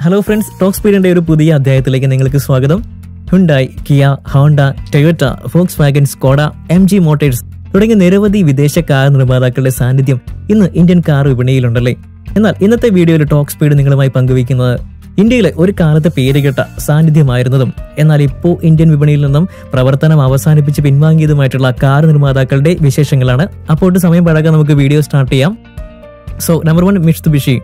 hello friends talk സ്പീഡിന്റെ ഒരു പുതിയ അധ്യായത്തിലേക്ക് നിങ്ങൾക്ക് സ്വാഗതം Hyundai Kia Honda Toyota Volkswagen Skoda M G Motors തുടങ്ങിയ നിരവധി വിദേശ കാർ നിർമ്മാതാക്കളുടെ സാന്നിധ്യം ഇന്ന് ഇന്ത്യൻ കാർ വിപണിയിലുണ്ടല്ലേ എന്നാൽ ഇന്നത്തെ വീഡിയോയിൽ ടോക്ക് സ്പീഡ് നിങ്ങളുമായി പങ്കുവയ്ക്കുന്നത് ഇന്ത്യയിലെ ഒരു കാലത്ത് പേരുകെട്ട സാന്നിധ്യമായിരുന്നതും എന്നാൽ ഇപ്പോൾ ഇന്ത്യൻ വിപണിയിൽ നിന്നും പ്രവർത്തനം അവസാനിപ്പിച്ച് പിൻവാങ്ങിയതുമായിട്ടുള്ള കാർ നിർമ്മാതാക്കളുടെ വിശേഷങ്ങളാണ് അപ്പോൾ ഒട്ടും സമയം പഴകാൻ നമുക്ക് വീഡിയോ സ്റ്റാർട്ട് ചെയ്യാം so number one Mitsubishi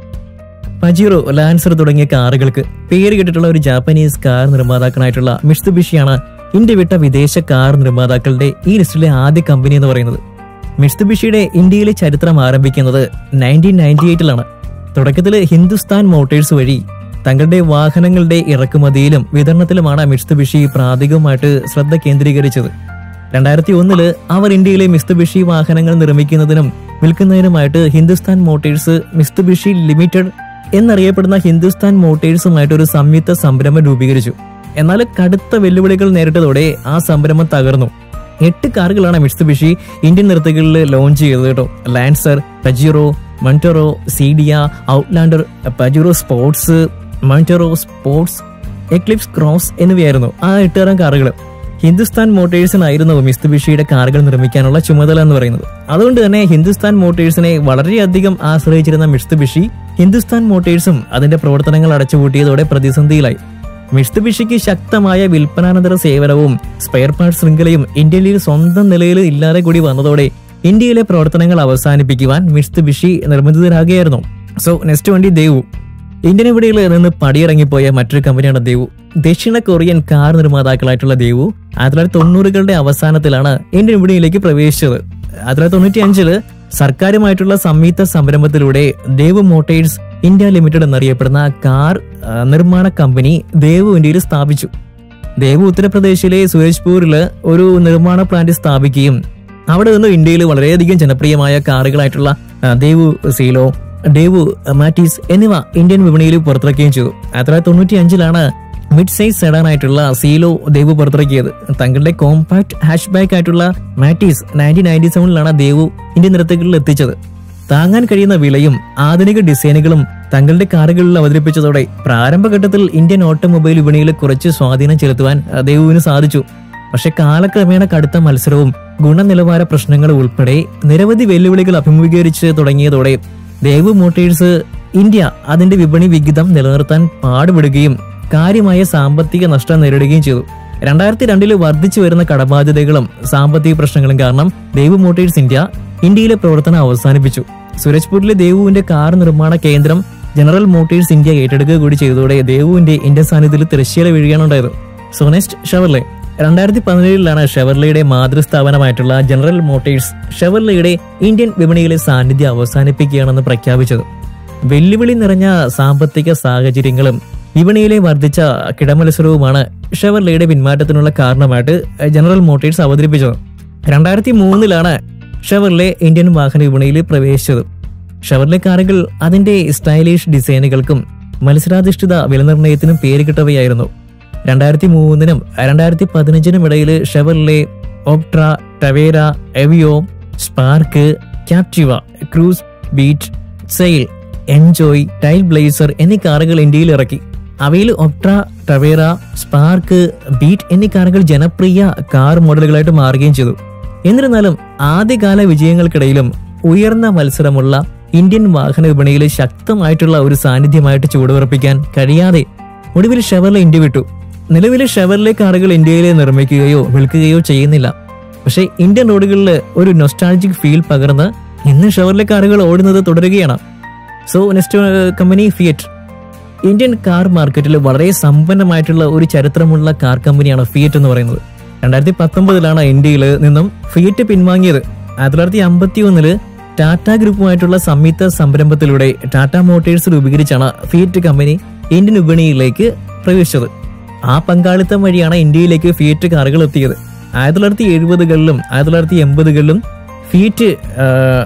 Pajero Lancer തുടങ്ങിയ കാറുകൾക്ക് പേര് കേട്ടിട്ടുള്ള ഒരു ജാപ്പനീസ് കാർ നിർമ്മാതാക്കളായിട്ടുള്ള മിഷ്തുബിഷിയാണ് ഇന്ത്യ വിട്ട വിദേശ കാർ നിർമ്മാതാക്കളുടെ ഈ ലിസ്റ്റിലെ ആദ്യ കമ്പനി എന്ന് പറയുന്നത് മിഷ്തുബിഷിയുടെ ഇന്ത്യയിലെ ചരിത്രം ആരംഭിക്കുന്നത് നയൻറ്റീൻ നയൻറ്റി എയ്റ്റിലാണ് തുടക്കത്തിൽ ഹിന്ദുസ്ഥാൻ മോട്ടേഴ്സ് വഴി തങ്ങളുടെ വാഹനങ്ങളുടെ ഇറക്കുമതിയിലും വിതരണത്തിലുമാണ് മിഷ്തുബിഷി പ്രാഥമികമായിട്ട് ശ്രദ്ധ കേന്ദ്രീകരിച്ചത് രണ്ടായിരത്തി ഒന്നില് അവർ ഇന്ത്യയിലെ മിസ്തുബിഷി വാഹനങ്ങൾ നിർമ്മിക്കുന്നതിനും വിൽക്കുന്നതിനുമായിട്ട് ഹിന്ദുസ്ഥാൻ മോട്ടേഴ്സ് മിസ്തുബിഷി ലിമിറ്റഡ് എന്നറിയപ്പെടുന്ന ഹിന്ദുസ്ഥാൻ മോട്ടേഴ്സുമായിട്ട് ഒരു സംയുക്ത സംരംഭം രൂപീകരിച്ചു എന്നാൽ കടുത്ത വെല്ലുവിളികൾ നേരിട്ടതോടെ ആ സംരംഭം തകർന്നു എട്ട് കാറുകളാണ് മിസ്തുബിഷി ഇന്ത്യൻ നിർത്തകളിൽ ലോഞ്ച് ചെയ്തത് കേട്ടോ Lancer Pajero Montero Cedia Outlander Pajero Sports Montero Sports Eclipse Cross എന്നിവയായിരുന്നു ആ എട്ടുതരം കാറുകൾ ഹിന്ദുസ്ഥാൻ മോട്ടേഴ്സിനായിരുന്നു മിസ്തുബിഷിയുടെ കാറുകൾ നിർമ്മിക്കാനുള്ള ചുമതല എന്ന് പറയുന്നത് അതുകൊണ്ട് തന്നെ ഹിന്ദുസ്ഥാൻ മോട്ടേഴ്സിനെ വളരെയധികം ആശ്രയിച്ചിരുന്ന മിസ്തുബിഷി ഹിന്ദുസ്ഥാൻ മോട്ടേഴ്സും അതിന്റെ പ്രവർത്തനങ്ങൾ അടച്ചുപൂട്ടിയതോടെ പ്രതിസന്ധിയിലായി മിസ്തുബിഷിക്ക് ശക്തമായ വിൽപ്പനാനന്തര സേവനവും സ്പെയർ പാർട്സ് ശൃംഖലയും ഇന്ത്യയിൽ സ്വന്തം നിലയിൽ ഇല്ലാതെ കൂടി വന്നതോടെ ഇന്ത്യയിലെ പ്രവർത്തനങ്ങൾ അവസാനിപ്പിക്കുവാൻ മിസ്തുബിഷി നിർബന്ധിതരാകുകയായിരുന്നു സോ നെക്സ്റ്റ് വണ്ടി ദേവു ഇന്ത്യൻ വിപണിയിൽ നിന്ന് പടിയിറങ്ങിപ്പോയ മറ്റൊരു കമ്പനിയാണ് ദേവു ദക്ഷിണ കൊറിയൻ കാർ നിർമ്മാതാക്കളായിട്ടുള്ള ദേവു ആയിരത്തി തൊള്ളായിരത്തി തൊണ്ണൂറുകളുടെ അവസാനത്തിലാണ് ഇന്ത്യൻ വിപണിയിലേക്ക് പ്രവേശിച്ചത് ആയിരത്തി തൊള്ളായിരത്തി തൊണ്ണൂറ്റി അഞ്ചില് സർക്കാരുമായിട്ടുള്ള സംയുക്ത സംരംഭത്തിലൂടെ ദേവ് മോട്ടേഴ്സ് ഇന്ത്യ ലിമിറ്റഡ് എന്നറിയപ്പെടുന്ന കാർ ആ, നിർമ്മാണ കമ്പനി ദേവു ഇന്ത്യയിൽ സ്ഥാപിച്ചു ദേവു ഉത്തർപ്രദേശിലെ സുരജ്പൂരില് ഒരു നിർമ്മാണ പ്ലാന്റ് സ്ഥാപിക്കുകയും അവിടെ നിന്ന് ഇന്ത്യയിൽ വളരെയധികം ജനപ്രിയമായ കാറുകളായിട്ടുള്ള ആ, ദേവു സീലോ ഡേവു മാറ്റീസ് എന്നിവ ഇന്ത്യൻ വിപണിയിൽ പുറത്തിറക്കുകയും ചെയ്തു ആയിരത്തി തൊള്ളായിരത്തി തൊണ്ണൂറ്റി അഞ്ചിലാണ് മിഡ് സൈസ് സെഡാൻ ആയിട്ടുള്ള സീലോ ദേവു പുറത്തിറക്കിയത് തങ്ങളുടെ കോമ്പാക്ട് ഹാഷ് ബാക്ക് ആയിട്ടുള്ള മാറ്റീസ് നയൻറ്റീൻ നയൻറ്റി സെവനിലാണ് ദേവു ഇന്ത്യൻ നിരത്തുകളിൽ എത്തിച്ചത് താങ്ങാൻ കഴിയുന്ന വിലയും ആധുനിക ഡിസൈനുകളും തങ്ങളുടെ കാറുകളിൽ അവതരിപ്പിച്ചതോടെ പ്രാരംഭഘട്ടത്തിൽ ഇന്ത്യൻ ഓട്ടോമൊബൈൽ വിപണിയിൽ കുറച്ച് സ്വാധീനം ചെലുത്തുവാൻ അഹ്, ദേവുവിന് സാധിച്ചു പക്ഷെ കാലക്രമേണ കടുത്ത മത്സരവും ഗുണനിലവാര പ്രശ്നങ്ങളും ഉൾപ്പെടെ നിരവധി വെല്ലുവിളികൾ അഭിമുഖീകരിച്ച് തുടങ്ങിയതോടെ ദേവു മോട്ടേഴ്സ് ഇന്ത്യ അതിന്റെ വിപണി വിഹിതം നിലനിർത്താൻ പാടുപെടുകയും കാര്യമായ സാമ്പത്തിക നഷ്ടം നേരിടുകയും ചെയ്തു രണ്ടായിരത്തി രണ്ടില് വർദ്ധിച്ചു വരുന്ന കടബാധ്യതകളും സാമ്പത്തിക പ്രശ്നങ്ങളും കാരണം ദേവു മോട്ടേഴ്സ് ഇന്ത്യ ഇന്ത്യയിലെ പ്രവർത്തനം അവസാനിപ്പിച്ചു സുരജ്പൂരിലെ ദേവുവിന്റെ കാർ നിർമ്മാണ കേന്ദ്രം ജനറൽ മോട്ടേഴ്സ് ഇന്ത്യ ഏറ്റെടുക്കുക കൂടി ചെയ്തതോടെ ദേവുവിന്റെ ഇന്ത്യൻ സാന്നിധ്യത്തിൽ തിരശ്ശീല വീഴുകയാണ് ഉണ്ടായത് സോനെസ്റ്റ് ഷെവർലെ രണ്ടായിരത്തി പതിനേഴിലാണ് ഷെവർലയുടെ മാതൃസ്ഥാപനമായിട്ടുള്ള ജനറൽ മോട്ടേഴ്സ് ഷെവർലയുടെ ഇന്ത്യൻ വിപണിയിലെ സാന്നിധ്യം അവസാനിപ്പിക്കുകയാണെന്ന് പ്രഖ്യാപിച്ചത് വെല്ലുവിളി നിറഞ്ഞ സാമ്പത്തിക സാഹചര്യങ്ങളും വിപണിയിലെ വർദ്ധിച്ച കിടമത്സരവുമാണ് ഷെവർലയുടെ പിന്മാറ്റത്തിനുള്ള കാരണമായിട്ട് ജനറൽ മോട്ടേഴ്സ് അവതരിപ്പിച്ചത് രണ്ടായിരത്തി മൂന്നിലാണ് ഷെവർലെ ഇന്ത്യൻ വാഹന വിപണിയിൽ പ്രവേശിച്ചത് ഷെവർലെ കാറുകൾ അതിന്റെ സ്റ്റൈലിഷ് ഡിസൈനുകൾക്കും മത്സരാധിഷ്ഠിത വിലനിർണ്ണയത്തിനും പേരുകിട്ടവയായിരുന്നു രണ്ടായിരത്തി മൂന്നിനും രണ്ടായിരത്തി പതിനഞ്ചിനും ഇടയിൽ Chevrolet Optra Tavera Aveo Spark Captiva Cruze Beat Sail Enjoy Trailblazer എന്നീ കാറുകൾ ഇന്ത്യയിൽ ഇറക്കി അവയിൽ ഒപ്ട്ര ടവേറ സ്പാർക്ക് ബീറ്റ് എന്നീ കാറുകൾ ജനപ്രിയ കാർ മോഡലുകളായിട്ട് മാറുകയും ചെയ്തു എന്നിരുന്നാലും ആദ്യകാല വിജയങ്ങൾക്കിടയിലും ഉയർന്ന മത്സരമുള്ള ഇന്ത്യൻ വാഹന വിപണിയിൽ ശക്തമായിട്ടുള്ള ഒരു സാന്നിധ്യമായിട്ട് ചുവടുറപ്പിക്കാൻ കഴിയാതെ ഒടുവിൽ ഷെവർലെ ഇന്ത്യ വിട്ടു നിലവിലെ ഷെവർലെ കാറുകൾ ഇന്ത്യയിൽ നിർമ്മിക്കുകയോ വിൽക്കുകയോ ചെയ്യുന്നില്ല പക്ഷേ ഇന്ത്യൻ റോഡുകളിൽ ഒരു നൊസ്റ്റാൾജിക് ഫീൽ പകർന്ന് ഇന്ന് ഷെവർലെ കാറുകൾ ഓടുന്നത് തുടരുകയാണ് സോ നെക്സ്റ്റ് കമ്പനി ഫിയറ്റ് ഇന്ത്യൻ കാർ മാർക്കറ്റിൽ വളരെ സമ്പന്നമായിട്ടുള്ള ഒരു ചരിത്രമുള്ള കാർ കമ്പനിയാണ് ഫിയറ്റ് എന്ന് പറയുന്നത് രണ്ടായിരത്തി പത്തൊമ്പതിലാണ് ഇന്ത്യയിൽ നിന്നും ഫിയറ്റ് പിൻവാങ്ങിയത് ആയിരത്തി തൊള്ളായിരത്തി അമ്പത്തി ഒന്നില് ടാറ്റ ഗ്രൂപ്പുമായിട്ടുള്ള സംയുക്ത സംരംഭത്തിലൂടെ ടാറ്റ മോട്ടേഴ്സ് രൂപീകരിച്ചാണ് ഫിയറ്റ് കമ്പനി ഇന്ത്യൻ വിപണിയിലേക്ക് പ്രവേശിച്ചത് ആ പങ്കാളിത്തം വഴിയാണ് ഇന്ത്യയിലേക്ക് ഫിയറ്റ് കാറുകൾ എത്തിയത് ആയിരത്തി തൊള്ളായിരത്തി എഴുപതുകളിലും ആയിരത്തി തൊള്ളായിരത്തി എൺപതുകളിലും ഫിയറ്റ് ആ,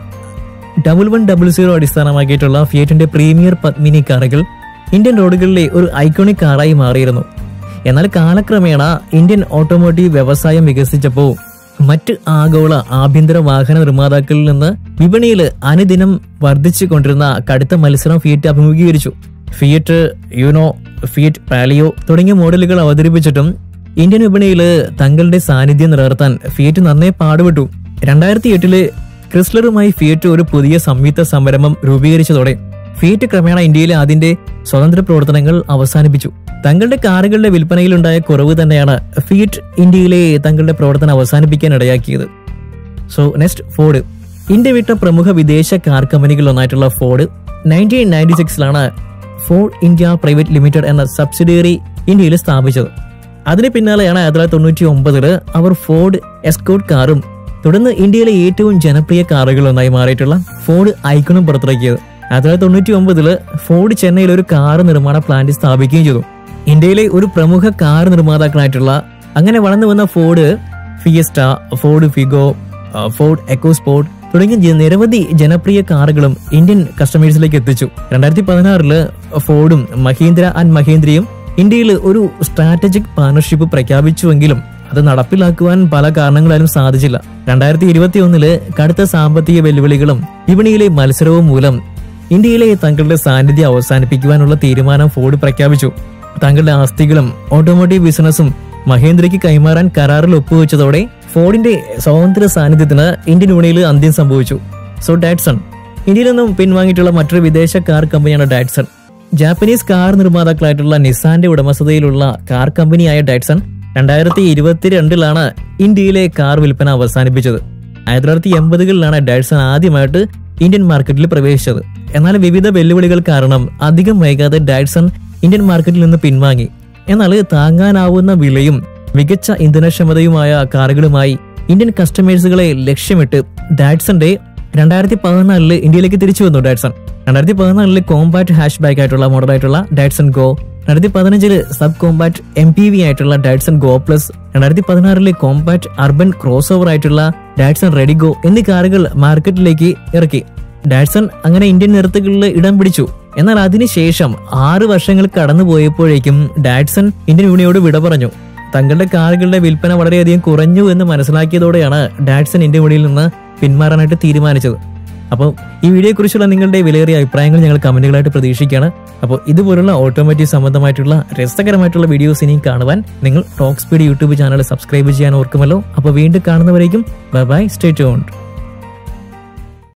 ഡബിൾ വൺ ഡബിൾ സീറോ അടിസ്ഥാനമാക്കിയിട്ടുള്ള ഫിയറ്റിന്റെ പ്രീമിയർ പത്മിനി കാറുകൾ ഇന്ത്യൻ റോഡുകളിലെ ഒരു ഐക്കോണിക് കാറായി മാറിയിരുന്നു എന്നാൽ കാലക്രമേണ ഇന്ത്യൻ ഓട്ടോമോട്ടീവ് വ്യവസായം വികസിച്ചപ്പോൾ മറ്റ് ആഗോള ആഭ്യന്തര വാഹന നിർമ്മാതാക്കളിൽ നിന്ന് വിപണിയിൽ അനുദിനം വർദ്ധിച്ചു കൊണ്ടിരുന്ന കടുത്ത മത്സരം ഫിയറ്റ് അഭിമുഖീകരിച്ചു ഫിയറ്റ് യുനോ ഫിയറ്റ് പാലിയോ തുടങ്ങിയ മോഡലുകൾ അവതരിപ്പിച്ചിട്ടും ഇന്ത്യൻ വിപണിയിൽ തങ്ങളുടെ സാന്നിധ്യം നിലനിർത്താൻ ഫിയറ്റ് നന്നേ പാടുപെട്ടു രണ്ടായിരത്തി എട്ടില് ക്രിസ്ലറുമായി ഫിയറ്റ് ഒരു പുതിയ സംയുക്ത സംരംഭം രൂപീകരിച്ചതോടെ ഫിയറ്റ് ക്രമേണ ഇന്ത്യയിലെ അതിന്റെ സ്വതന്ത്ര പ്രവർത്തനങ്ങൾ അവസാനിപ്പിച്ചു തങ്ങളുടെ കാറുകളുടെ വിൽപ്പനയിലുണ്ടായ കുറവ് തന്നെയാണ് ഫിയറ്റ് ഇന്ത്യയിലെ തങ്ങളുടെ പ്രവർത്തനം അവസാനിപ്പിക്കാൻ ഇടയാക്കിയത് സോ നെക്സ്റ്റ് ഫോർഡ് ഇന്ത്യ വിട്ട പ്രമുഖ വിദേശ കാർ കമ്പനികളിൽ ഒന്നായിട്ടുള്ള ഫോർഡ് നയൻറ്റീൻ നയൻറ്റി സിക്സിലാണ് ഫോർഡ് ഇന്ത്യ പ്രൈവറ്റ് ലിമിറ്റഡ് എന്ന സബ്സിഡിയറി ഇന്ത്യയിൽ സ്ഥാപിച്ചത് അതിന് പിന്നാലെയാണ് ആയിരത്തി തൊള്ളായിരത്തി തൊണ്ണൂറ്റി ഒമ്പതില് അവർ ഫോർഡ് എസ്കോട്ട് കാറും തുടർന്ന് ഇന്ത്യയിലെ ഏറ്റവും ജനപ്രിയ കാറുകളൊന്നായി മാറിയിട്ടുള്ള ഫോർഡ് ഐക്കണും പുറത്തിറക്കിയത് ആയിരത്തി തൊള്ളായിരത്തി തൊണ്ണൂറ്റി ഒമ്പതില് ഫോർഡ് ചെന്നൈയിൽ ഒരു കാർ നിർമ്മാണ പ്ലാന്റ് സ്ഥാപിക്കുകയും ചെയ്തു ഇന്ത്യയിലെ ഒരു പ്രമുഖ കാർ നിർമ്മാതാക്കളായിട്ടുള്ള അങ്ങനെ വളർന്നു വന്ന ഫോർഡ് ഫിയസ്റ്റ ഫോർഡ് ഫിഗോ ആ, ഫോർഡ് എക്കോസ്പോർട്ട് തുടങ്ങിയ ജ- നിരവധി ജനപ്രിയ കാറുകളും ഇന്ത്യൻ കസ്റ്റമേഴ്സിലേക്ക് എത്തിച്ചു രണ്ടായിരത്തി പതിനാറില് ഫോർഡും മഹീന്ദ്ര ആൻഡ് മഹീന്ദ്രയും ഇന്ത്യയിൽ ഒരു സ്ട്രാറ്റജിക് പാർട്ണർഷിപ്പ് പ്രഖ്യാപിച്ചുവെങ്കിലും അത് നടപ്പിലാക്കുവാൻ പല കാരണങ്ങളാലും സാധിച്ചില്ല രണ്ടായിരത്തി ഇരുപത്തി ഒന്നില് കടുത്ത സാമ്പത്തിക വെല്ലുവിളികളും വിപണിയിലെ മത്സരവും മൂലം ഇന്ത്യയിലെ തങ്ങളുടെ സാന്നിധ്യം അവസാനിപ്പിക്കുവാനുള്ള തീരുമാനം ഫോർഡ് പ്രഖ്യാപിച്ചു തങ്ങളുടെ ആസ്തികളും ഓട്ടോമോട്ടീവ് ബിസിനസ്സും മഹേന്ദ്രയ്ക്ക് കൈമാറാൻ കരാറിൽ ഒപ്പുവെച്ചതോടെ ഫോർഡിന്റെ സ്വതന്ത്ര സാന്നിധ്യത്തിന് ഇന്ത്യൻ വിപണിയിൽ അന്ത്യം സംഭവിച്ചു സോ ഡാറ്റ്സൺ ഇന്ത്യയിൽ നിന്നും പിൻവാങ്ങിയിട്ടുള്ള മറ്റൊരു വിദേശ കാർ കമ്പനിയാണ് ഡാറ്റ്സൺ ജാപ്പനീസ് കാർ നിർമ്മാതാക്കളായിട്ടുള്ള നിസാന്റെ ഉടമസ്ഥതയിലുള്ള കാർ കമ്പനിയായ ഡാറ്റ്സൺ രണ്ടായിരത്തി ഇരുപത്തിരണ്ടിലാണ് ഇന്ത്യയിലെ കാർ വിൽപ്പന അവസാനിപ്പിച്ചത് ആയിരത്തി തൊള്ളായിരത്തി എൺപതുകളിലാണ് ഡാറ്റ്സൺ ആദ്യമായിട്ട് ഇന്ത്യൻ മാർക്കറ്റിൽ പ്രവേശിച്ചത് എന്നാൽ വിവിധ വെല്ലുവിളികൾ കാരണം അധികം വൈകാതെ ഡാറ്റ്സൺ ഇന്ത്യൻ മാർക്കറ്റിൽ നിന്ന് പിൻവാങ്ങി എന്നാൽ താങ്ങാനാവുന്ന വിലയും മികച്ച ഇന്ധനക്ഷമതയുമായ കാറുകളുമായി ഇന്ത്യൻ കസ്റ്റമേഴ്സുകളെ ലക്ഷ്യമിട്ട് ഡാറ്റ്സന്റെ രണ്ടായിരത്തി പതിനാലില് ഇന്ത്യയിലേക്ക് തിരിച്ചു വന്നു ഡാറ്റ്സൺ രണ്ടായിരത്തി പതിനാലില് കോമ്പാറ്റ് ഹാഷ് ബാക്ക് ആയിട്ടുള്ള മോഡലായിട്ടുള്ള ഡാറ്റ്സൺ ഗോ രണ്ടായിരത്തി പതിനഞ്ചില് sub compact M P V ആയിട്ടുള്ള ഡാറ്റ്സൺ ഗോ പ്ലസ് രണ്ടായിരത്തി പതിനാറില് കോമ്പാറ്റ് അർബൻ ക്രോസ് ഓവർ ആയിട്ടുള്ള ഡാറ്റ്സൺ റെഡിഗോ എന്നീ കാറുകൾ മാർക്കറ്റിലേക്ക് ഇറക്കി ഡാറ്റ്സൺ അങ്ങനെ ഇന്ത്യൻ നിരത്തുകളിൽ ഇടം പിടിച്ചു എന്നാൽ അതിനുശേഷം ആറ് വർഷങ്ങൾ കടന്നുപോയപ്പോഴേക്കും ഡാറ്റ്സൺ ഇന്ത്യൻ വിപണിയോട് വിട പറഞ്ഞു തങ്ങളുടെ കാറുകളുടെ വിൽപ്പന വളരെയധികം കുറഞ്ഞു എന്ന് മനസ്സിലാക്കിയതോടെയാണ് ഡാറ്റ്സൺ ഇന്ത്യൻ വിപണിയിൽ നിന്ന് പിന്മാറാനായിട്ട് തീരുമാനിച്ചത് അപ്പോൾ ഈ വീഡിയോയെക്കുറിച്ചുള്ള നിങ്ങളുടെ വിലയേറിയ അഭിപ്രായങ്ങൾ ഞങ്ങൾ കമന്റുകളായിട്ട് പ്രതീക്ഷിക്കുകയാണ് അപ്പോൾ ഇതുപോലുള്ള ഓട്ടോമാറ്റിക് സംബന്ധമായിട്ടുള്ള രസകരമായിട്ടുള്ള വീഡിയോസ് ഇനിയും കാണുവാൻ നിങ്ങൾ Torque Speed YouTube channel subscribe ചെയ്യാൻ ഓർക്കുമല്ലോ അപ്പോൾ വീണ്ടും കാണുന്നവരേക്കും ബൈ ബൈ സ്റ്റേ ട്യൂൺഡ്